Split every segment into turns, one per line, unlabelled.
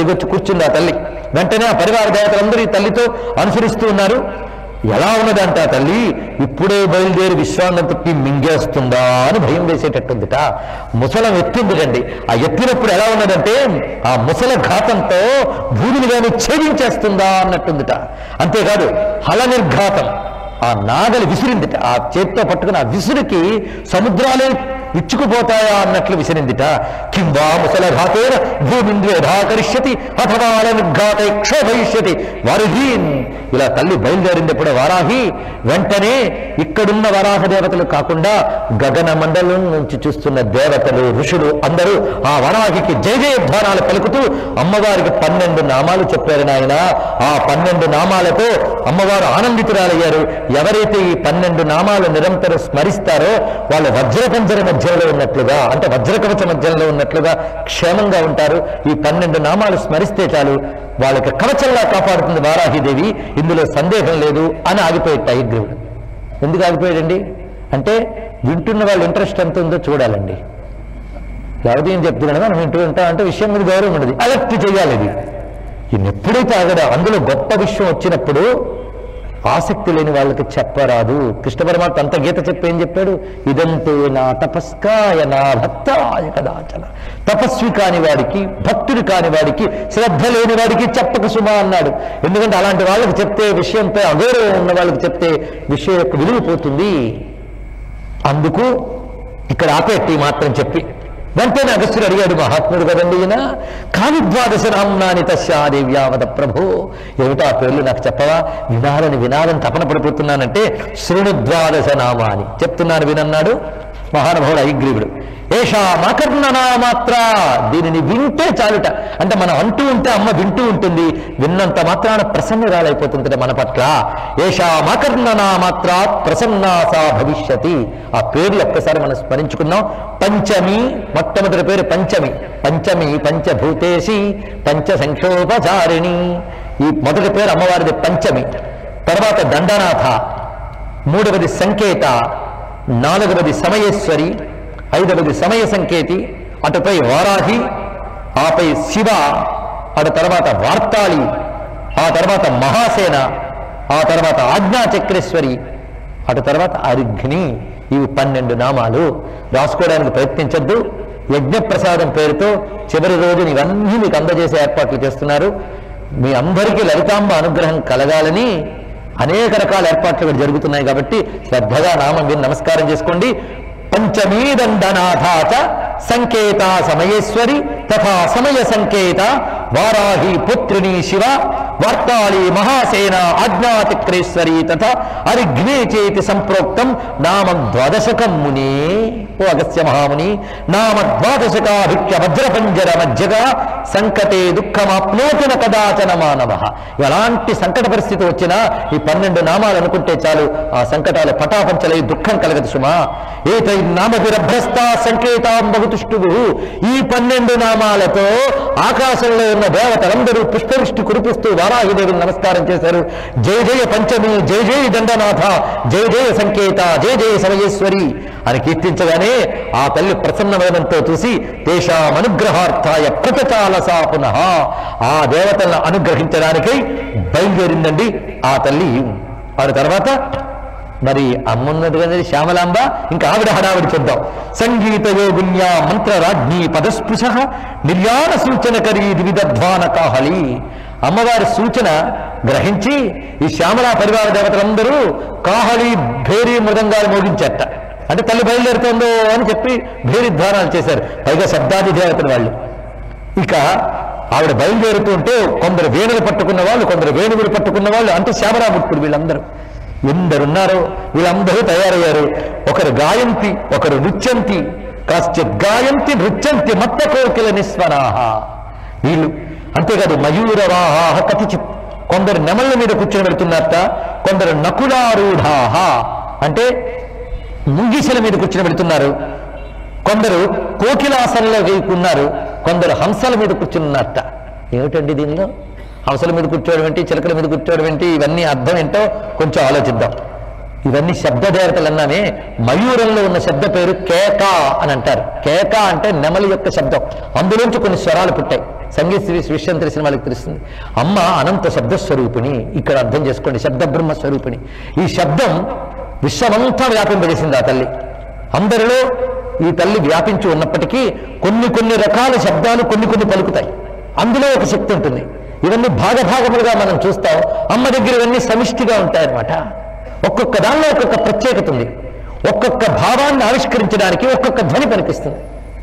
దగ్గరికి వచ్చి కూర్చుంది ఆ తల్లి వెంటనే ఆ పరివార దేవతలందరూ ఈ తల్లితో అనుసరిస్తూ ఉన్నారు ఎలా ఉన్నదంట ఆ తల్లి ఇప్పుడే బయలుదేరి విశ్వానంతకి మింగేస్తుందా అని భయం వేసేటట్టుందిట ముసలం ఎత్తుందిటండి ఆ ఎత్తినప్పుడు ఎలా ఉన్నదంటే ఆ ముసల ఘాతంతో భూమిని కానీ ఛేదించేస్తుందా అన్నట్టుందిట అంతేకాదు హల నిర్ఘాతం ఆ నాగలి విసిరిందిట ఆ చేత్తో పట్టుకుని ఆ విసురుకి సముద్రాలే విచ్చుకుపోతాయా అన్నట్లు విసిరిందిట కింవా ముసలఘాతేన భూమింద్రేధాకరిష్యతి అథవా నిర్ఘాతే క్షోభయిష్యతి వారిహీన్ ఇలా తల్లి బయలుదేరింది వారాహి వెంటనే ఇక్కడున్న వరాహ దేవతలు కాకుండా గగన మండలం నుంచి చూస్తున్న దేవతలు ఋషులు అందరూ ఆ వరాహికి జయ జయధ్వానాలు పలుకుతూ అమ్మవారికి పన్నెండు నామాలు చెప్పారు నాయన ఆ పన్నెండు నామాలతో అమ్మవారు ఆనందితురాలయ్యారు ఎవరైతే ఈ పన్నెండు నామాలు నిరంతరం స్మరిస్తారో వాళ్ళు వజ్రపంజర మధ్యలో ఉన్నట్లుగా అంటే వజ్రకవచ మధ్యలో ఉన్నట్లుగా క్షేమంగా ఉంటారు ఈ పన్నెండు నామాలు స్మరిస్తే చాలు వాళ్ళకి కవచంగా కాపాడుతుంది వారాహిదేవి ఇందులో సందేహం లేదు అని ఆగిపోయాడు హయగ్రీవుడు ఎందుకు ఆగిపోయాడండి అంటే వింటున్న వాళ్ళ ఇంట్రెస్ట్ ఎంత ఉందో చూడాలండి లేకపోతే ఏం చెప్తున్నాడు మనం వింటూ ఉంటాం అంటే విషయం మీద గౌరవం ఉండదు అలర్ట్ చేయాలి ఇది ఈయన ఎప్పుడైతే ఆగడ అందులో గొప్ప విషయం వచ్చినప్పుడు ఆసక్తి లేని వాళ్ళకి చెప్పరాదు కృష్ణ పరమాత్మ అంత గీత చెప్పి ఏం చెప్పాడు ఇదంతే నా తపస్కాయ నా భక్తాయ కదాచన తపస్వి కాని వాడికి భక్తుడు కాని వాడికి శ్రద్ధ లేని వాడికి చెప్పక సుమా అన్నాడు ఎందుకంటే అలాంటి వాళ్ళకి చెప్తే విషయంపై అగౌరవం ఉన్న వాళ్ళకి చెప్తే విషయం యొక్క విలువ పోతుంది అందుకు ఇక్కడ ఆపేట్టి మాత్రం చెప్పి వెంటనే అగస్త్యుడు అడిగాడు మహాత్ముడు కదండి ఈయన కాని ద్వాదశ నామ్నాని తస్యాదేవ్యావద ప్రభో ఏమిటా ఆ పేర్లు నాకు చెప్పవా వినాలని వినాలని తపన పడిపోతున్నానంటే శృణు ద్వాదశ నామాని చెప్తున్నాను వినన్నాడు మహానుభావుడు ఐగ్రీవుడు ఏషా మకర్ణనా మాత్ర దీనిని వింటే చాలుట అంటే మనం అంటూ ఉంటే అమ్మ వింటూ ఉంటుంది విన్నంత మాత్రాన ప్రసన్నరాలైపోతుంది మన పట్ల ఏషా మకర్ణనా మాత్ర ప్రసన్నాసా భవిష్యతి ఆ పేర్లు ఒక్కసారి మనం స్మరించుకుందాం పంచమి మొట్టమొదటి పేరు పంచమి పంచమి పంచభూతేసి పంచ సంక్షోభచారిణి ఈ మొదటి పేరు అమ్మవారిది పంచమి తర్వాత దండనాథ మూడవది సంకేత నాలుగవది సమయేశ్వరి ఐదవది సమయ సంకేతి అటుపై వారాహి ఆపై శివ అటు తర్వాత వార్తాళి ఆ తర్వాత మహాసేన ఆ తర్వాత ఆజ్ఞాచక్రేశ్వరి అటు తర్వాత అరిఘ్ని ఇవి పన్నెండు నామాలు రాసుకోవడానికి ప్రయత్నించొద్దు యజ్ఞప్రసాదం పేరుతో చివరి రోజున ఇవన్నీ మీకు అందజేసే ఏర్పాట్లు చేస్తున్నారు మీ అందరికీ లలితాంబ అనుగ్రహం కలగాలని అనేక రకాల ఏర్పాట్లు ఇక్కడ జరుగుతున్నాయి కాబట్టి శ్రద్ధగా నామం విని నమస్కారం చేసుకోండి పంచమీ దండనాథాచ సంకేత సమయేశ్వరి తథా సమయ సంకేత వారాహి పుత్రిణి శివ వార్తాళి మహాసేన ఆజ్ఞాతిక్రేశ్వరి తథా అరిఘ్నే చేతి సంప్రోక్తం నామం ద్వాదశకం మునే ఓ అగస్త్య మహాముని నామ ద్వాదశకాభిక్య వజ్రపంజర మధ్యగా సంకటే దుఃఖమాప్నోతిన కదాచన మానవ ఎలాంటి సంకట పరిస్థితి వచ్చినా ఈ పన్నెండు నామాలు అనుకుంటే చాలు ఆ సంకటాలు పటాపంచలై దుఃఖం కలగదు సుమా ఏతై నామభిరభ్రస్తా సంకేతాం బహుతుష్టువు ఈ పన్నెండు నామాలతో ఆకాశంలో ఉన్న దేవతలందరూ పుష్పవృష్టి కురిపిస్తూ వారాహిదేవిని నమస్కారం చేశారు జయ జయ పంచమి జయ జయ దండనాథ జయ జయ సంకేత జయ జయ సమయేశ్వరి అని కీర్తించగానే ఆ తల్లి ప్రసన్నమైనంతో చూసి తేషాం అనుగ్రహార్థాయ ప్రతచాలసా పునః ఆ దేవతలను అనుగ్రహించడానికై బయలుదేరిందండి ఆ తల్లి ఆ తర్వాత మరి అమ్మున్నది కదండి శ్యామలాంబ ఇంకా ఆవిడ హడావిడి చూద్దాం సంగీత యోగున్యా మంత్రరాజ్ఞి పదస్పృశ నిర్యాణ సూచనకరీ వివిధధ్వాన కాహలి అమ్మవారి సూచన గ్రహించి ఈ శ్యామలా పరివార దేవతలందరూ కాహలి భేరీ మృదంగాలు మోగించట అంటే తల్లి బయలుదేరుతోందో అని చెప్పి భేరీ ధ్వానాలు చేశారు పైగా శబ్దాది దేవతలు వాళ్ళు ఇక ఆవిడ బయలుదేరుతుంటే కొందరు వేణులు పట్టుకున్న వాళ్ళు కొందరు వేణువులు పట్టుకున్న వాళ్ళు అంటే శ్యామరాముట్టుడు వీళ్ళందరూ ఎందరున్నారో వీళ్ళందరూ తయారయ్యారు ఒకరు గాయంతి ఒకరు నృత్యంతి కాశ్చిత్ గాయంతి నృత్యంతి మత్త కోకిల నిస్వరాహ వీళ్ళు అంతేకాదు మయూరవాహ కథిచిత్ కొందరు నెమళ్ళ మీద కూర్చొని పెడుతున్నారట కొందరు నకులారూఢాహ అంటే ముంగిసల మీద కూర్చొని పెడుతున్నారు కొందరు కోకిలాసనలో ఉన్నారు కొందరు హంసల మీద కూర్చున్నారట ఏమిటండి దీనిలో హంసల మీద కూర్చోవడం ఏంటి చిలకల మీద కూర్చోవడం ఏంటి ఇవన్నీ అర్థం ఏంటో కొంచెం ఆలోచిద్దాం ఇవన్నీ శబ్ద దేవతలు అన్నామే మయూరంలో ఉన్న శబ్ద పేరు కేక అని అంటారు కేక అంటే నెమలి యొక్క శబ్దం అందులోంచి కొన్ని స్వరాలు పుట్టాయి సంగీత శ్రీ- విషయం తెలిసిన వాళ్ళకి తెలుస్తుంది అమ్మ అనంత శబ్ద స్వరూపిణి ఇక్కడ అర్థం చేసుకోండి శబ్ద బ్రహ్మ స్వరూపిణి ఈ శబ్దం విశ్వమంతా వ్యాపింపజేసింది ఆ తల్లి అందరిలో ఈ తల్లి వ్యాపించి ఉన్నప్పటికీ కొన్ని కొన్ని రకాల శబ్దాలు కొన్ని కొన్ని పలుకుతాయి అందులో ఒక శక్తి ఉంటుంది ఇవన్నీ భాగభాగములుగా మనం చూస్తాం అమ్మ దగ్గర ఇవన్నీ సమిష్టిగా ఉంటాయన్నమాట ఒక్కొక్క దానిలో ఒక్కొక్క ప్రత్యేకత ఉంది ఒక్కొక్క భావాన్ని ఆవిష్కరించడానికి ఒక్కొక్క ధ్వని పనిపిస్తుంది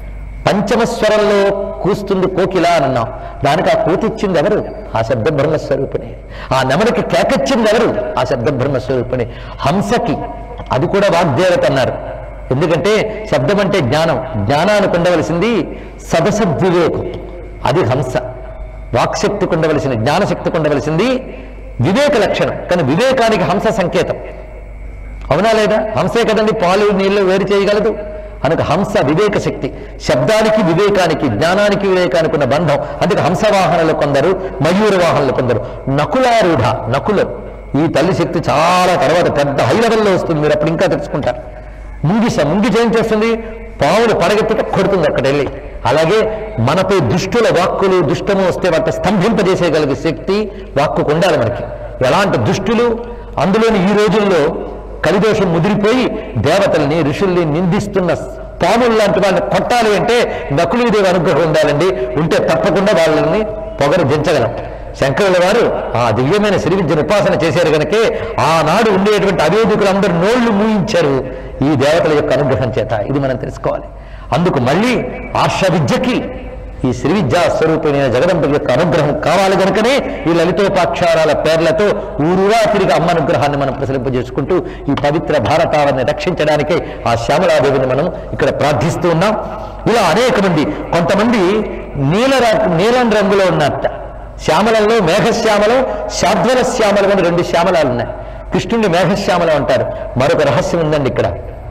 పంచమస్వరంలో కూస్తుంది కోకిల అని అన్నాం దానికి ఆ కూతిచ్చింది ఎవరు ఆ శబ్ద బ్రహ్మస్వరూపిణి ఆ నెమలికి కేకచ్చింది ఎవరు ఆ శబ్ద బ్రహ్మస్వరూపిణి హంసకి అది కూడా వాగ్దేవత అన్నారు ఎందుకంటే శబ్దం అంటే జ్ఞానం జ్ఞానానికి ఉండవలసింది సదసద్వివేకం అది హంస వాక్శక్తికి ఉండవలసిన జ్ఞానశక్తికి ఉండవలసింది వివేక లక్షణం కానీ వివేకానికి హంస సంకేతం అవునా లేదా హంసే కదండి పాలు నీళ్లు వేరు చేయగలదు అనక హంస వివేక శక్తి శబ్దానికి వివేకానికి జ్ఞానానికి వివేకానికి ఉన్న బంధం అందుకే హంసవాహనలు కొందరు మయూర వాహనలు కొందరు నకులారూఢ నకులు ఈ తల్లి శక్తి చాలా తర్వాత పెద్ద హై లెవెల్లో వస్తుంది మీరు అప్పుడు ఇంకా తెలుసుకుంటారు ముంగిస ముంగిస ఏం చేస్తుంది పావులు పడగెత్తిక కొడుతుంది అక్కడ వెళ్ళి అలాగే మనపై దుష్టుల వాక్కులు దుష్టము వస్తే వాటిని స్తంభింపజేసేయగలిగే శక్తి వాక్కుకు ఉండాలి మనకి ఎలాంటి దుష్టులు అందులోని ఈ రోజుల్లో కలిదోషం ముదిరిపోయి దేవతల్ని ఋషుల్ని నిందిస్తున్న పాములు లాంటి వాళ్ళని కొట్టాలి అంటే నకులీదేవి అనుగ్రహం ఉండాలండి ఉంటే తప్పకుండా వాళ్ళని పొగరు దించగలం శంకరుల వారు ఆ దివ్యమైన శ్రీ విద్యను ఉపాసన చేశారు కనుకే ఆనాడు ఉండేటువంటి అవేదికులు అందరూ నోళ్లు మూయించారు ఈ దేవతల యొక్క అనుగ్రహం చేత ఇది మనం తెలుసుకోవాలి అందుకు మళ్ళీ ఆర్ష విద్యకి ఈ శ్రీ విద్యా స్వరూపమైన జగదంబ యొక్క అనుగ్రహం కావాలి కనుకనే ఈ లలితోపాక్షారాల పేర్లతో ఊరురా తిరిగి అమ్మ అనుగ్రహాన్ని మనం ప్రసరింపజేసుకుంటూ ఈ పవిత్ర భారతావన్ని రక్షించడానికే ఆ శ్యామలాదేవిని మనం ఇక్కడ ప్రార్థిస్తూ ఉన్నాం ఇలా అనేక మంది కొంతమంది నీల రా- నీలం రంగులో ఉన్నట్ట శ్యామలంలో మేఘశ్యామలం శాద్వల శ్యామలం అని రెండు శ్యామలాలు ఉన్నాయి కృష్ణుడిని మేఘశ్యామలం అంటారు మరొక రహస్యం ఉందండి ఇక్కడ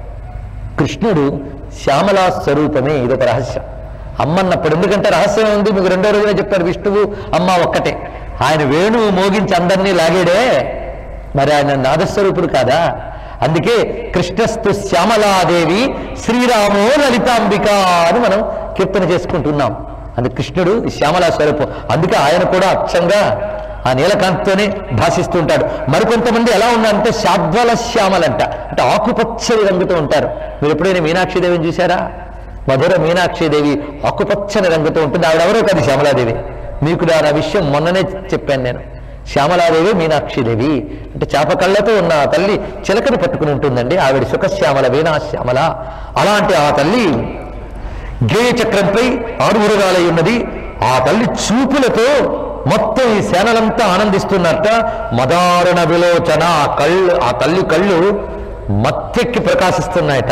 కృష్ణుడు శ్యామలా స్వరూపమే ఇదొక రహస్యం అమ్మన్నప్పుడు ఎందుకంటే రహస్యం ఉంది మీకు రెండో రోజునే చెప్తారు విష్ణువు అమ్మ ఒక్కటే ఆయన వేణువు మోగించి అందరినీ లాగాడే మరి ఆయన నాదస్వరూపుడు కాదా అందుకే కృష్ణస్తు శ్యామలాదేవి శ్రీరామో లలితాంబిక అని మనం కీర్తన చేసుకుంటున్నాం అందుకే కృష్ణుడు ఈ శ్యామలా స్వరూపం అందుకే ఆయన కూడా అచ్చంగా ఆ నీలకాంతితోనే భాషిస్తూ ఉంటాడు మరికొంతమంది ఎలా ఉన్నారంటే శాద్వల శ్యామలంట అంటే ఆకుపచ్చని రంగుతో ఉంటారు మీరు ఎప్పుడైనా మీనాక్షిదేవిని చూసారా మధుర మీనాక్షిదేవి ఆకుపచ్చని రంగుతో ఉంటుంది ఆవిడెవరో కాదు శ్యామలాదేవి మీకు నా విషయం మొన్ననే చెప్పాను నేను శ్యామలాదేవి మీనాక్షిదేవి అంటే చేప కళ్ళతో ఉన్న ఆ తల్లి చిలకని పట్టుకుని ఉంటుందండి ఆవిడ సుఖశ్యామల వీణాశ్యామల అలాంటి ఆ తల్లి గేయ చక్రంపై ఆరుగురుగాలై ఉన్నది ఆ తల్లి చూపులతో మొత్తం ఈ సేనలంతా ఆనందిస్తున్నట్ట మదారుణ విలోచన ఆ కళ్ళు ఆ తల్లి కళ్ళు మత్తెక్కి ప్రకాశిస్తున్నాయట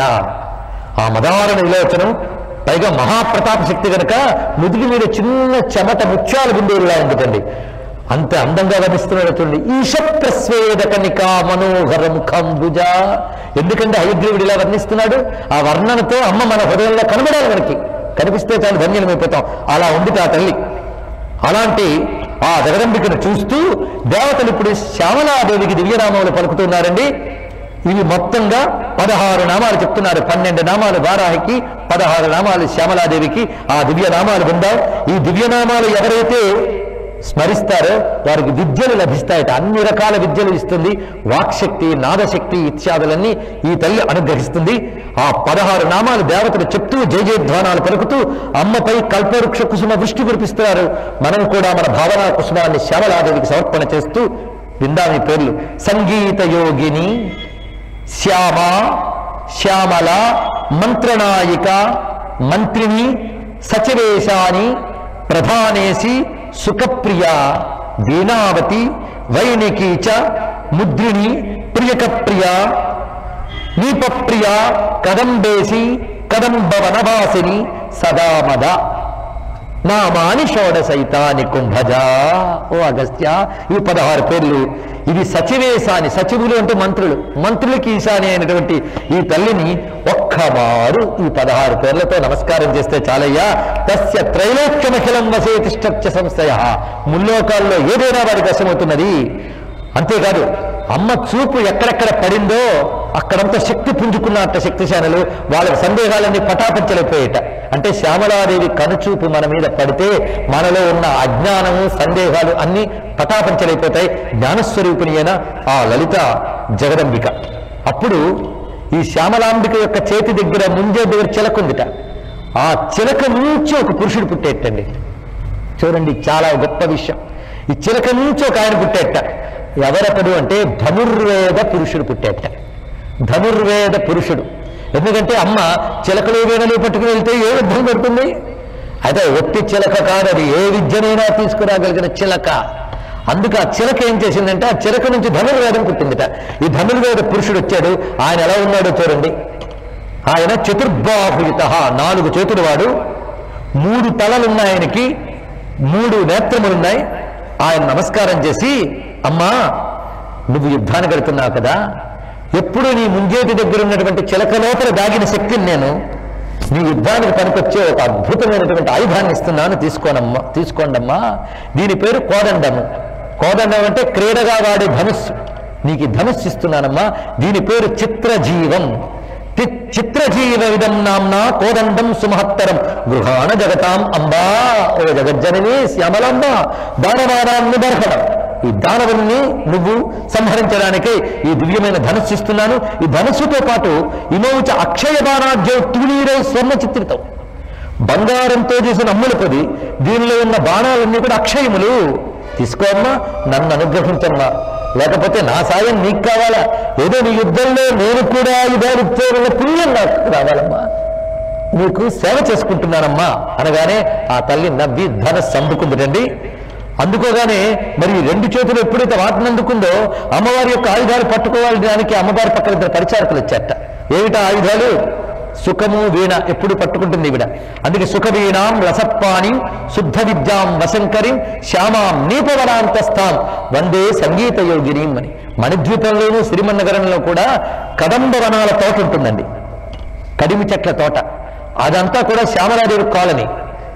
ఆ మదారుణ విలోచనం పైగా మహాప్రతాప శక్తి గనక ముదిగి మీద చిన్న చెమట ముత్యాల బిందువులా ఉంటుందండి అంత అందంగా వర్ణిస్తున్నాడు చూడండి ఈశ ప్రస్వేద కనికా మనోహర ముఖంబుజ ఎందుకంటే హయగ్రీవుడు ఇలా వర్ణిస్తున్నాడు ఆ వర్ణనతో అమ్మ మన హృదయంలో కనబడాలి మనకి కనిపిస్తే చాలు ధన్యులమైపోతాం అలా ఉంది ఆ తల్లి అలాంటి ఆ జగదంబికను చూస్తూ దేవతలు ఇప్పుడు శ్యామలాదేవికి దివ్యనామాలు పలుకుతున్నారండి ఇవి మొత్తంగా పదహారు నామాలు చెప్తున్నారు పన్నెండు నామాలు వారాహికి పదహారు నామాలు శ్యామలాదేవికి ఆ దివ్య నామాలు విందాం ఈ దివ్యనామాలు ఎవరైతే స్మరిస్తారో వారికి విద్యలు లభిస్తాయట అన్ని రకాల విద్యలు ఇస్తుంది వాక్శక్తి నాదశక్తి ఇత్యాదులన్నీ ఈ తల్లి అనుగ్రహిస్తుంది ఆ పదహారు నామాలు దేవతలు చెప్తూ జయ జయధ్వానాలు పలుకుతూ అమ్మపై కల్పవృక్ష కుసుమ వృష్టి కురిపిస్తున్నారు మనం కూడా మన భావనా కుసుమాన్ని శ్యామలాదేవికి సమర్పణ చేస్తూ విందాం ఈ పేర్లు సంగీత యోగిని శ్యామ శ్యామల మంత్రనాయిక మంత్రిని సచివేశాని ప్రధానేసి సుఖప్రియ వీణావతి వైణికీ చ ముద్రిణి ప్రియకప్రియ నీపప్రియ కదంబేసి కదంబవనవాసిని సదామద నామాని షోడశైతాని కుంభజ ఓ అగస్త్య ఈ పదహారు పేర్లు ఇవి సచివేశాని సచివులు అంటే మంత్రులు మంత్రులకి ఈశాని అయినటువంటి ఈ తల్లిని ఒక్కమారు ఈ పదహారు పేర్లతో నమస్కారం చేస్తే చాలయ్యా తస్య త్రైలోక్యమఖిలం వసే తిష్టత్య సంశయ ముల్లోకాల్లో ఏదైనా వారికి వశమవుతున్నది అంతేకాదు అమ్మ చూపు ఎక్కడెక్కడ పడిందో అక్కడంతా శక్తి పుంజుకున్నట్ట శక్తిశానులు వాళ్ళ సందేహాలన్నీ పటాపంచలైపోయేట అంటే శ్యామలాదేవి కనుచూపు మన మీద పడితే మనలో ఉన్న అజ్ఞానము సందేహాలు అన్నీ పటాపంచలైపోతాయి జ్ఞానస్వరూపిణి అయిన ఆ లలిత జగదంబిక అప్పుడు ఈ శ్యామలాంబిక యొక్క చేతి దగ్గర ముంజే దగ్గర చిలకుందిట ఆ చిలక నుంచి ఒక పురుషుడు పుట్టేటండి చూడండి చాలా గొప్ప విషయం ఈ చిలక నుంచి ఒక ఆయన పుట్టేట ఎవరతడు అంటే ధనుర్వేద పురుషుడు పుట్టేట ధనుర్వేద పురుషుడు ఎందుకంటే అమ్మ చిలకలు వీణలు పట్టుకుని వెళ్తే ఏ యుద్ధం పడుతుంది అయితే ఒట్టి చిలక కాదు అది ఏ విద్యనైనా తీసుకురాగలిగిన చిలక అందుకు ఆ చిలక ఏం చేసిందంటే ఆ చిలక నుంచి ధనుర్వేదం పుట్టిందిట ఈ ధనుర్వేద పురుషుడు వచ్చాడు ఆయన ఎలా ఉన్నాడో చూడండి ఆయన చతుర్బాహుయుత నాలుగు చేతులు వాడు మూడు తలలున్నాయి ఆయనకి మూడు నేత్రములున్నాయి ఆయన నమస్కారం చేసి అమ్మా నువ్వు యుద్ధానికి వెళ్తున్నావు కదా ఎప్పుడు నీ ముంజేటి దగ్గర ఉన్నటువంటి చిలక లోపల దాగిన శక్తిని నేను నీ యుద్ధానికి పనికొచ్చే ఒక అద్భుతమైనటువంటి ఆయుధాన్ని ఇస్తున్నాను తీసుకోనమ్మా తీసుకోండమ్మా దీని పేరు కోదండము కోదండం అంటే క్రీడగా వాడే ధనుస్సు నీకు ఈ ధనుస్సు ఇస్తున్నానమ్మా దీని పేరు చిత్రజీవం తి- చిత్రజీవ విధం నామ్నా కోదండం సుమహత్తరం గృహాణ జగతాం అంబా ఓ జగజ్జనని శ్యామలాంబ దానవారాన్ని దర్హణం ఈ దానవుల్ని నువ్వు సంహరించడానికే ఈ దివ్యమైన ధనుస్సు ఇస్తున్నాను ఈ ధనుస్సుతో పాటు ఇమౌచ అక్షయ బాణాద్యౌ తునీరై స్వర్ణ చిత్రితం బంగారంతో చేసిన అమ్ముల పొది దీనిలో ఉన్న బాణాలన్నీ కూడా అక్షయములు తీసుకోమ్మా నన్ను అనుగ్రహించమ్మా లేకపోతే నా సాయం నీకు కావాలా ఏదో నీ యుద్ధంలో నేను కూడా ఆయుధాలుతో ఉన్న పుణ్యం నాకు రావాలమ్మా నీకు సేవ చేసుకుంటున్నానమ్మా అనగానే ఆ తల్లి నవ్వి ధన సందుకుందిటండి అందుకోగానే మరి ఈ రెండు చేతులు ఎప్పుడైతే వాటిని అందుకుందో అమ్మవారి యొక్క ఆయుధాలు పట్టుకోవాలి దానికి అమ్మవారి పక్కన ఇద్దరు పరిచారకులు వచ్చారట ఏమిటా ఆయుధాలు సుఖము వీణ ఎప్పుడు పట్టుకుంటుంది ఈవిడ అందుకే సుఖ వీణాం రసపాణి శుద్ధ విద్యాం వశంకరిం శ్యామాం నీపవనాంతస్థాం వందే సంగీత యోగినీం అని మణిద్వీపంలోనూ సిరిమన్నగరంలో కూడా కదంబ వనాల తోట ఉంటుందండి కడిమి చెట్ల తోట అదంతా కూడా శ్యామలాదేవి కాలనీ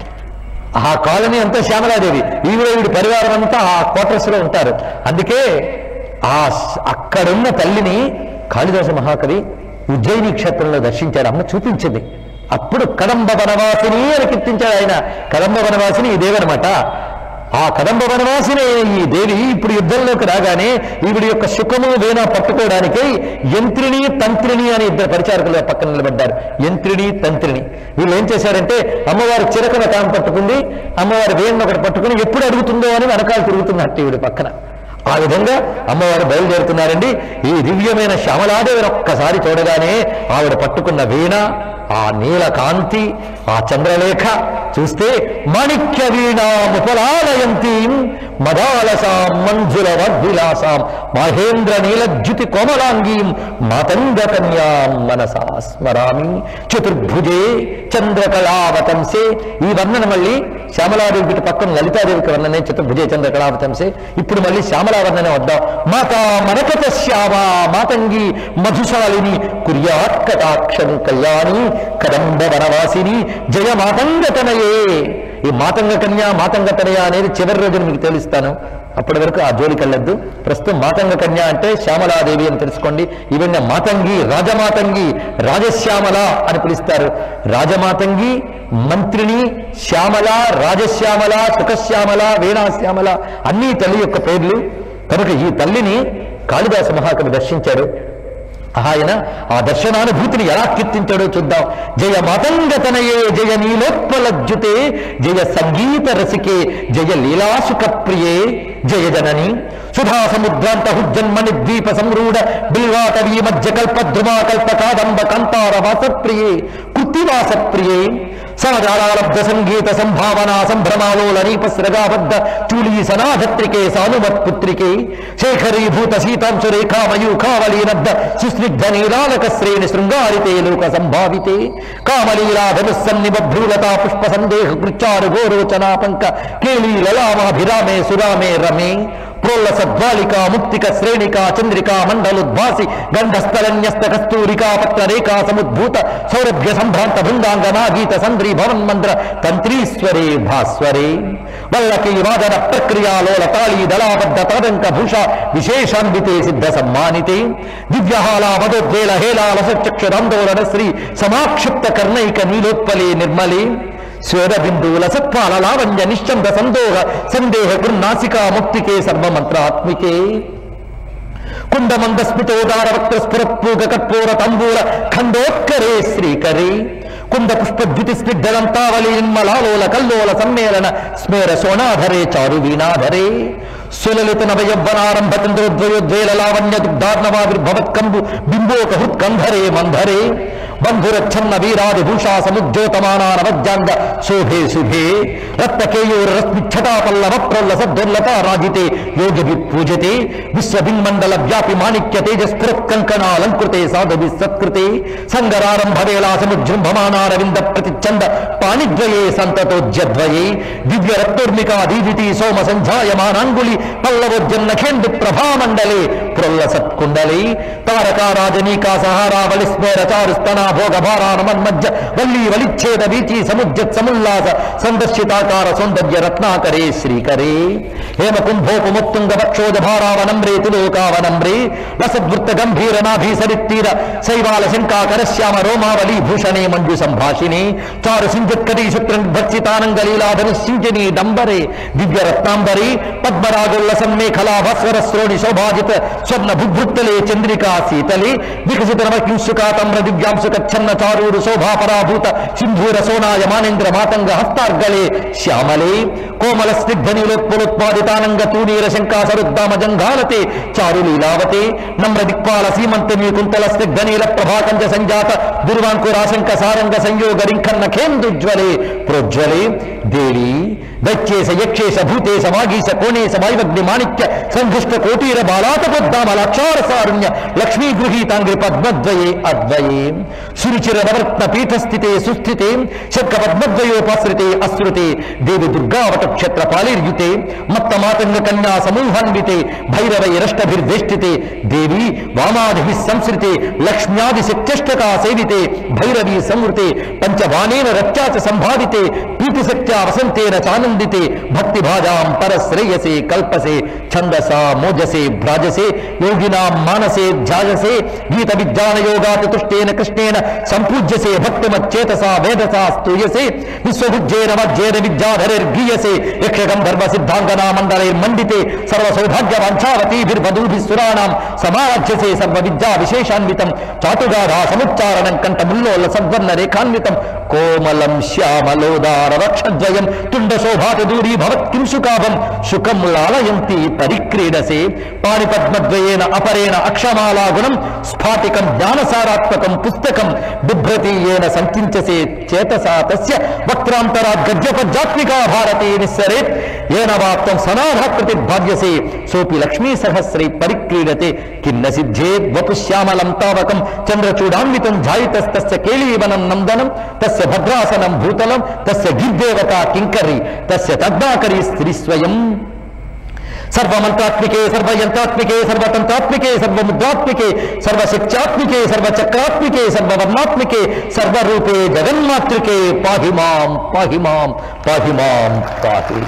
ఆ కాలనీ అంతా శ్యామలాదేవి ఈవిడ ఈవిడ పరివారం అంతా ఆ క్వార్టర్స్ లో ఉంటారు అందుకే ఆ స- అక్కడున్న తల్లిని కాళిదాస మహాకవి ఉజ్జయిని క్షేత్రంలో దర్శించాడు అమ్మ చూపించింది అప్పుడు కదంబ వనవాసిని అని కీర్తించాడు ఆయన కదంబ వనవాసిని ఈ దేవనమాట ఆ కదంబ వనవాసిని అయిన ఈ దేవి ఇప్పుడు యుద్ధంలోకి రాగానే ఈవిడ యొక్క సుఖము వేణ పట్టుకోవడానికి యంత్రిని తంత్రిని అని ఇద్దరు పరిచారకులు పక్కన నిలబడ్డారు యంత్రిని తంత్రిని వీళ్ళు ఏం చేశారంటే అమ్మవారి చిరకన తాను పట్టుకుంది అమ్మవారి వేణు ఒకటి పట్టుకుని ఎప్పుడు అడుగుతుందో అని వెనకాల తిరుగుతున్నట్టు ఈవిడ పక్కన ఆ విధంగా అమ్మవారు బయలుదేరుతున్నారండి ఈ దివ్యమైన శ్యామలాదేవిని ఒక్కసారి చూడగానే ఆవిడ పట్టుకున్న వీణ ఆ నీల కాంతి ఆ చంద్రలేఖ చూస్తే మాణిక్య వీణాముపలాలయంతీం మదాలసాం మంజుల వద్విలాసాం మహేంద్ర నీలజ్యుతి కోమలాంగీం మాతంగ కన్యాం మనసా స్మరామి చతుర్భుజే చంద్రకళావతంసే ఈ వర్ణన మళ్ళీ శ్యామలాదేవి ఇటు పక్కన లలితాదేవికి వర్ణనే చతుర్భుజే చంద్రకళావతంసే ఇప్పుడు మళ్ళీ శ్యామలా వర్ణనే వద్దాం మాతా మనకత శ్యామ మాతంగి మధుశాలిని కుర్యాత్ కటాక్షం కళ్యాణి కదంబ వనవాసిని జయ మాతంగతనయే ఈ మాతంగ కన్య మాతంగ తనయ అనేది చివరి రోజున మీకు తెలుస్తాను అప్పటి వరకు ఆ జోలికి వెళ్ళొద్దు ప్రస్తుతం మాతంగ కన్య అంటే శ్యామలాదేవి అని తెలుసుకోండి ఈవెన్న మాతంగి రాజమాతంగి రాజశ్యామల అని పిలుస్తారు రాజమాతంగి మంత్రిని శ్యామల రాజశ్యామల సుఖశ్యామల వీణాశ్యామల అన్ని తల్లి యొక్క పేర్లు కనుక ఈ తల్లిని కాళిదాస మహాకవి దర్శించాడు ఆయన ఆ దర్శనానుభూతిని ఎలా కీర్తించాడో చూద్దాం జయ మాతంగతనయే జయ నీలోత్పలజ్జుతే జయ సంగీత రసికే జయ లీలాసుక ప్రియే జయ జనని సుధా సముద్రాంత హుజ్జన్మని ద్వీప సంరూఢ బిల్వాటవీ మధ్య కల్ప ధ్రువా కల్ప కాదంబ కాంతార వాస ప్రియే కృత్తివాస ప్రియే సమజాలాలబ్ధ సంగీత సంభావనా సంభ్రమాలోల నీప సృగాబద్ధ చూళీ సనాధత్రికే సానుమత్పుత్రికే శేఖరీభూత సీతాంశు రేఖా మయూఖావళీనబ్ధ సుస్నిగ్ధ నీలాలక శ్రేణి శృంగారితే లోక సంభావితే కామలీలా ధనుస్సన్నిబభ్రూలతా పుష్ప సందేహ కృచ్చారు గోరోచనా పంక కేళీ లలామాభిరామే సురామే రమే ప్రోల్ల సద్వాలిక ముక్తిక శ్రేణిక చంద్రిక మండలోద్భాసి గంధస్థలన్యస్త కస్తూరికా పత్ర రేఖా సముద్భూత సౌరభ్య సంభ్రాంత బృందాంగనా గీత సంద్రీ భవన్ మంద్ర తంత్రీశ్వరే భాస్వరే వల్లకి వాదన ప్రక్రియాలోల తాళీ దళాబద్ధ తదంక భూష విశేషాన్వితే సిద్ధ సమ్మానితే దివ్యహాలా మదోద్వేల హేళాల సచక్షురాందోళన శ్రీ సమాక్షిప్త కర్ణైక నీలోత్పలే నిర్మలే శ్వేద బిందువుల సత్వాల లావణ్య నిశ్చంద సందోహ సందేహ కృన్నాసికా ముక్తికే సర్వమంత్రాత్మికే కుండమంద స్మితోదార వక్ర స్ఫురత్పూగ కర్పూర తంబూల ఖండోత్కరే శ్రీకరే కుంద పుష్పద్యుతి స్నిగ్ధలంతావళి నిర్మలాలోల కల్లోల సమ్మేళన స్మేర సోనాధరే చారు వీణాధరే సులలిత నవయవ్వనారంభ చంద్రోద్వయోద్వేల లావణ్య దుగ్ధార్ణవావిర్భవత్కంబు బింబోక హృత్కంధరే మంధరే బంధురచ్ఛన్న వీరాది భూషా సముద్యోతమానా నవజ్జాంగ శోభే శుభే రక్తకేయూర రశ్మిచ్చటాపల్లవ ప్రల్ల సద్దుర్లత రాజితే యోగి పూజతే విశ్వభిన్మండల వ్యాపి మాణిక్య తేజస్ఫురత్కంకణాలంకృతే సాధవి సత్కృతే సంగరారంభ వేళా సముజృంభమానారవింద ప్రతిచ్ఛంద పాణిద్వయే సంతతోజ్యద్వయే దివ్య రక్తోర్మికా దీదితి సోమ సంధ్యాయమానాంగులి పల్లవోజ్జన్న ఖేందు ప్రభామండలే ప్రొల్ల సత్కుండలే తారకా రాజనీకా సహారావళి స్మేర చారు స్తనా భోగ భారానమన్మజ్జ వల్లీ వలిచ్ఛేద వీచి సముజ్జత్ సముల్లాస సందర్శితాకార సౌందర్య రత్నాకరే శ్రీకరే హేమ కుంభోపముత్తుంగ వక్షోజ భారావనంబ్రే తిలోకావనంబ్రే లసద్వృత్త గంభీర నాభీ సరిత్తీర శైవాల శంకాకర శ్యామ రోమావళి భూషణే మంజు సంభాషిణి చారు సింజత్కరీ శుక్ర భర్చితానంగలీలాధను సింజని డంబరే దివ్య రత్నాంబరి పద్మరాగుల్ల సన్మేఖలా భస్వర శ్రోణి శోభాజిత స్వర్ణ బుద్భుత్తలే చంద్రికా శీతలే వికసిత నవకింసుకా తమ్ర దివ్యాంశు కచ్చన్న చారూరు శోభా పరాభూత సింధూర సోనాయ మానేంద్ర మాతంగ హస్తార్గళే శ్యామలే కోమల స్నిగ్ధ నీలోత్పలోత్పాదితానంగ తూణీర శంకా సరుద్దామ జంఘాలతే చారు లీలావతే నమ్ర దిక్పాల సీమంతమీ కుంతల స్నిగ్ధ నీల ప్రభాకంజ సంజాత దుర్వాంకురాశంక సారంగ సంయోగ రింఖన్న ఖేందుజ్వలే ప్రోజ్వలే దేవి దైత్యేశ యక్షేశ భూతేశ మాగీశ కోణేశ వాయువగ్ని మాణిక్య సంఘుష్ట కోటీర బాలాతపోద్దామ లక్షార సారుణ్య లక్ష్మీ గృహీతాంగ్రి పద్మద్వయే అద్వయే సురుచిర నవర్త్న పీఠస్థితే సుస్థితే శర్క పద్మద్వయోపాశ్రితే అశ్రుతే దేవి దుర్గావట క్షేత్ర పాలిర్యుతే మత్త మాతంగ కన్యా సమూహాన్వితే భైరవై రష్టభిర్వేష్టితే దేవి వామాదిభి సంశ్రితే లక్ష్మ్యాది శక్త్యష్టకా సేవితే భైరవీ సంవృతే పంచవానేన రత్యాచ సంభావితే పీతిశక్త్యా వసంతేన చానందితే భక్తి భాజాం పరశ్రేయసే కల్పసే ఛందసా మోజసే భ్రాజసే యోగినాం మానసే ధ్యాయసే గీత విజ్ఞాన యోగాతుష్టేన కృష్ణేన సంపూజ్యసే భక్తిమచ్చేతసా వేదసా స్తూయసే విశ్వభుజ్యేన మధ్యేన విద్యాధరైర్గీయసే యక్షగంధర్వ సిద్ధాంగనా మండలైర్మండితే సర్వ సౌభాగ్య వాంఛావతీభిర్వధూభిస్సురాణాం సమారాధ్యసే సర్వ విద్యా విశేషాన్వితం చాటుగాఢా సముచ్చారణం కంఠముల్లోల సద్వర్ణ రేఖాన్వితం కోమలం శ్యామలోదార వక్షద్వయం తుండ శోభాత దూరీ భవత్ కింశుకాభం శుకం లాలయంతి పరిక్రీడసే పాణిపద్మద్వయేన అపరేణ అక్షమాలా గుణం స్ఫాటికం జ్ఞానసారాత్మకం పుస్తకం బిభ్రతీయేన సంకించసే చేతసా తస్య వక్త్రాంతరా గద్యపద్యాత్మికా భారతీ నిస్సరేత్ ఏన వాప్తం సనాధాకృతి భాగ్యసే సోపి లక్ష్మీ సహస్రై పరిక్రీడతే కిన్న సిద్ధే వపుశ్యామలం తావకం చంద్రచూడాన్వితం ఝాయితస్తస్య కేళీవనం నందనం తస్య భద్రాసనం భూతలం తస్య గిర్దేవత కింకరి తస్య తద్దాకరి స్త్రీ స్వయం సర్వమంత్రాత్మికే సర్వయంత్రాత్మికే సర్వతంత్రాత్మికే సర్వముద్రాత్మికే సర్వశక్త్యాత్మికే సర్వచక్రాత్మికే సర్వవర్ణాత్మికే సర్వరూపే జగన్మాతృకే పాహి మాం పాహి మాం పాహి మాం పాహి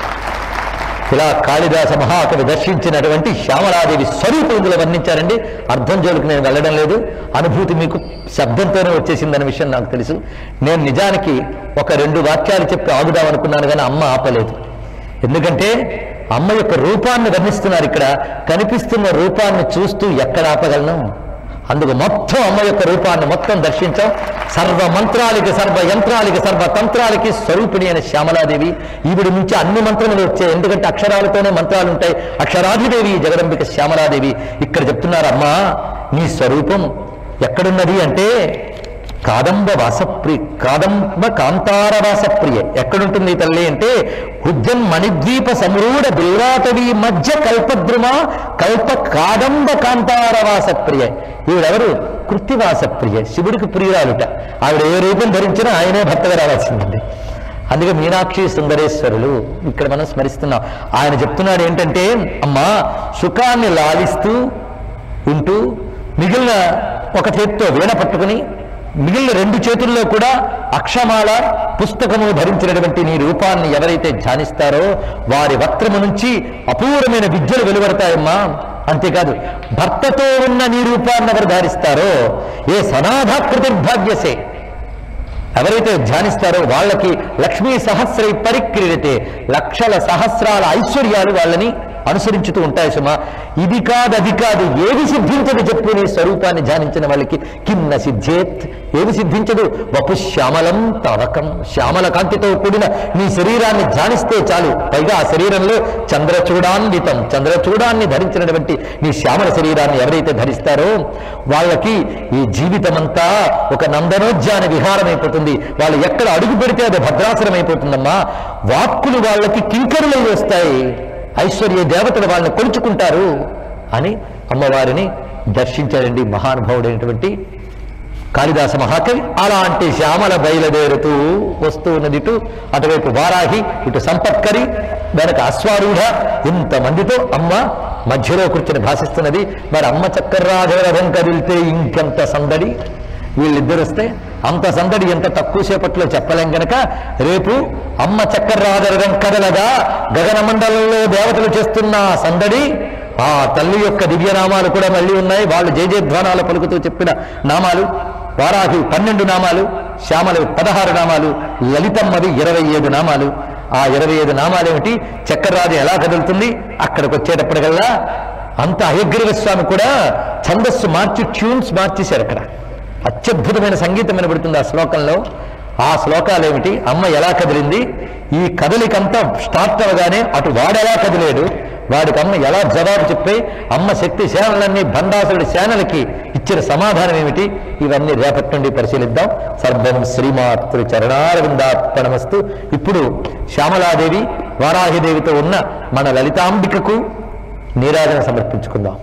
ఇలా కాళిదాస మహాకవి దర్శించినటువంటి శ్యామలాదేవి స్వరూపం ఇందులో వర్ణించారండి అర్థం జోలికి నేను వెళ్ళడం లేదు అనుభూతి మీకు శబ్దంతోనే వచ్చేసిందనే విషయం నాకు తెలుసు నేను నిజానికి ఒక రెండు వాక్యాలు చెప్పి ఆగుదాం అనుకున్నాను కానీ అమ్మ ఆపలేదు ఎందుకంటే అమ్మ యొక్క రూపాన్ని వర్ణిస్తున్నారు ఇక్కడ కనిపిస్తున్న రూపాన్ని చూస్తూ ఎక్కడ ఆపగలను అందుకు మొత్తం అమ్మ యొక్క రూపాన్ని మొత్తం దర్శించాం సర్వ మంత్రాలకి సర్వ యంత్రాలకి సర్వ తంత్రాలకి స్వరూపిణి అయిన శ్యామలాదేవి ఈవిడి నుంచి అన్ని మంత్రములు వచ్చాయి ఎందుకంటే అక్షరాలతోనే మంత్రాలు ఉంటాయి అక్షరాధిదేవి జగదంబిక శ్యామలాదేవి ఇక్కడ చెప్తున్నారు అమ్మా నీ స్వరూపం ఎక్కడున్నది అంటే కాదంబ వాసప్రియ కాదంబ కాంతార వాసప్రియ ఎక్కడుంటుంది ఈ తల్లి అంటే హుజ్జన్ మణిద్వీప సమరూఢ బిల్వాటవి మధ్య కల్పద్రుమ కల్ప కాదంబ కాంతార వాసప్రియ ఈవిడెవరు కృత్తివాసప్రియ శివుడికి ప్రియురాలుట ఆవిడ ఏ రూపం ధరించినా ఆయనే భర్తగా రావాల్సిందండి అందుకే మీనాక్షి సుందరేశ్వరులు ఇక్కడ మనం స్మరిస్తున్నాం ఆయన చెప్తున్నాడు ఏంటంటే అమ్మా సుఖాన్ని లాలిస్తూ ఉంటూ మిగిలిన ఒక చేతితో వీణ పట్టుకుని మిగిలిన రెండు చేతుల్లో కూడా అక్షమాల పుస్తకము ధరించినటువంటి నీ రూపాన్ని ఎవరైతే ధ్యానిస్తారో వారి వక్రము నుంచి అపూర్వమైన విద్యలు వెలువడతాయమ్మా అంతేకాదు భర్తతో ఉన్న నీ రూపాన్ని ఎవరు ధారిస్తారో ఏ సనాథాకృతిర్భాగ్యసే ఎవరైతే ధ్యానిస్తారో వాళ్ళకి లక్ష్మీ సహస్రై పరిక్రీడితే లక్షల సహస్రాల ఐశ్వర్యాలు వాళ్ళని అనుసరించుతూ ఉంటాయి సుమా ఇది కాదు అది కాదు ఏది సిద్ధించదు చెప్పు నీ స్వరూపాన్ని ధ్యానించిన వాళ్ళకి కిన్న సిద్ధేత్ ఏది సిద్ధించదు వపు శ్యామలం తవకం శ్యామల కాంతితో కూడిన నీ శరీరాన్ని ధ్యానిస్తే చాలు పైగా ఆ శరీరంలో చంద్రచూడాన్వితం చంద్రచూడాన్ని ధరించినటువంటి నీ శ్యామల శరీరాన్ని ఎవరైతే ధరిస్తారో వాళ్ళకి ఈ జీవితమంతా ఒక నందనోద్యాన విహారం అయిపోతుంది వాళ్ళు ఎక్కడ అడుగు పెడితే అది భద్రాసనం అయిపోతుందమ్మా వాక్కులు వాళ్ళకి కింకరులై వస్తాయి ఐశ్వర్య దేవతలు వాళ్ళని కొలుచుకుంటారు అని అమ్మవారిని దర్శించాడండి మహానుభావుడైనటువంటి కాళిదాస మహాకవి అలాంటి శ్యామల బయలుదేరుతూ వస్తూ ఉన్నది ఇటు అటువైపు వారాహి ఇటు సంపత్కరి వెనక అశ్వారూఢ ఇంతమందితో అమ్మ మధ్యలో కూర్చొని భాషిస్తున్నది మరి అమ్మ చక్కర్రాజరథం కదిలితే ఇంకెంత సందడి వీళ్ళిద్దరు వస్తే అంత సందడి ఎంత తక్కువ సేపట్లో చెప్పలేం గనక రేపు అమ్మ చక్కర్రాజరథం కదలగా గగన మండలంలో దేవతలు చేస్తున్న ఆ సందడి ఆ తల్లి యొక్క దివ్యనామాలు కూడా మళ్ళీ ఉన్నాయి వాళ్ళు జయజయధ్వానాలు పలుకుతూ చెప్పిన నామాలు వారాహి పన్నెండు నామాలు శ్యామలు పదహారు నామాలు లలితమ్మవి ఇరవై ఏడు నామాలు ఆ ఇరవై ఐదు నామాలేమిటి చక్రరాజు ఎలా కదులుతుంది అక్కడికి వచ్చేటప్పటికల్లా అంత అయగ్రీవ స్వామి కూడా ఛందస్సు మార్చి ట్యూన్స్ మార్చేశారు అక్కడ అత్యద్భుతమైన సంగీతం వినబడుతుంది ఆ శ్లోకంలో ఆ శ్లోకాలు ఏమిటి అమ్మ ఎలా కదిలింది ఈ కదలికంతా స్టార్ట్ అవగానే అటు వాడెలా కదిలేడు వాడికి అమ్మ ఎలా జవాబు చెప్పి అమ్మ శక్తి సేనలన్నీ భండాసుడి సేనలకి ఇచ్చిన సమాధానం ఏమిటి ఇవన్నీ రేపటి నుండి పరిశీలిద్దాం సర్వం శ్రీమాతృ చరణారవిందార్పణమస్తు ఇప్పుడు శ్యామలాదేవి వారాహిదేవితో ఉన్న మన లలితాంబికకు నీరాజన సమర్పించుకుందాం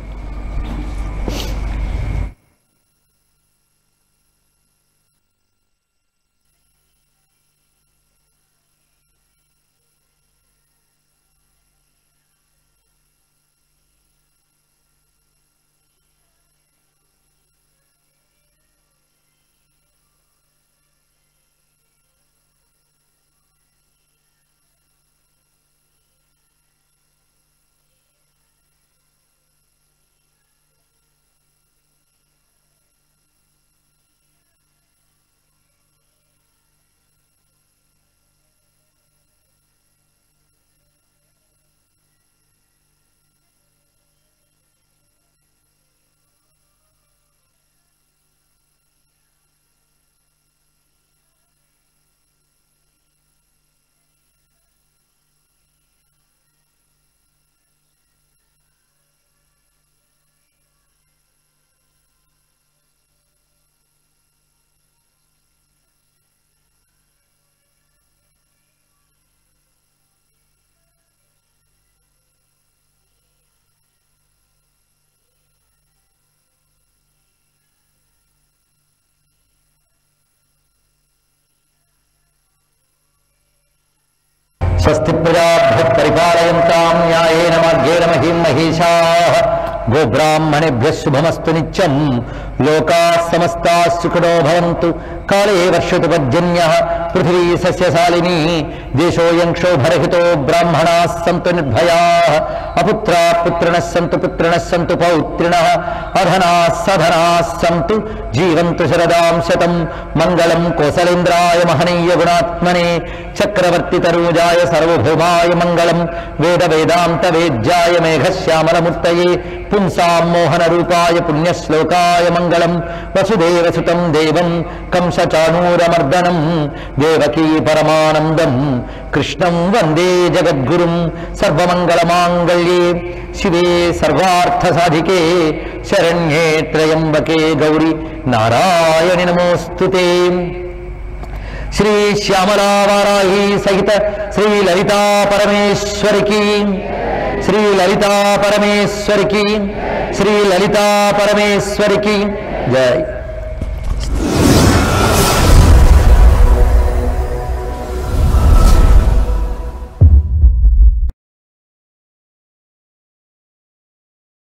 స్వస్తి ప్రజాభ్య పరిపాలయంతాం న్యాయేన మార్గేణ మహిం మహిషా గోబ్రాహ్మణేభ్య శుభమస్తు నిత్యం లోకా సమస్తా సుఖినో భవంతు కాళే వర్షతు పర్జన్య పృథివీ సస్యశాలిని దేశోయం క్షోభరహితో బ్రాహ్మణా సంతు నిర్భయా అపుత్రా పుత్రిణ సంతు పుత్రిణ సంతు పౌత్రిణ అధనా సధనా సంతు జీవంతు శరదాం శతం మంగళం కోసలేంద్రాయ మహనీయ గుణాత్మనే చక్రవర్తి తనూజాయ సర్వభౌమాయ మంగళం వేద వేదాంత వేద్యాయ మేఘశ్యామలమూర్తయే పుంసాం మోహన రూపాయ పుణ్యశ్లోకాయ మంగళం వసుదేవసుతం దేవం కంసచానూరమర్దనం దేవకీ పరమానందం కృష్ణం వందే జగద్గురుం సర్వమంగళమాంగళ్యే శివే సర్వార్థసాధికే శరణ్యే త్రయంబకే గౌరి నారాయణి నమోస్తుతే శ్రీ శ్యామలావారాహి సహిత శ్రీ లలితా పరమేశ్వరికి శ్రీ లలితా పరమేశ్వరికి శ్రీ లలితా పరమేశ్వరికి జై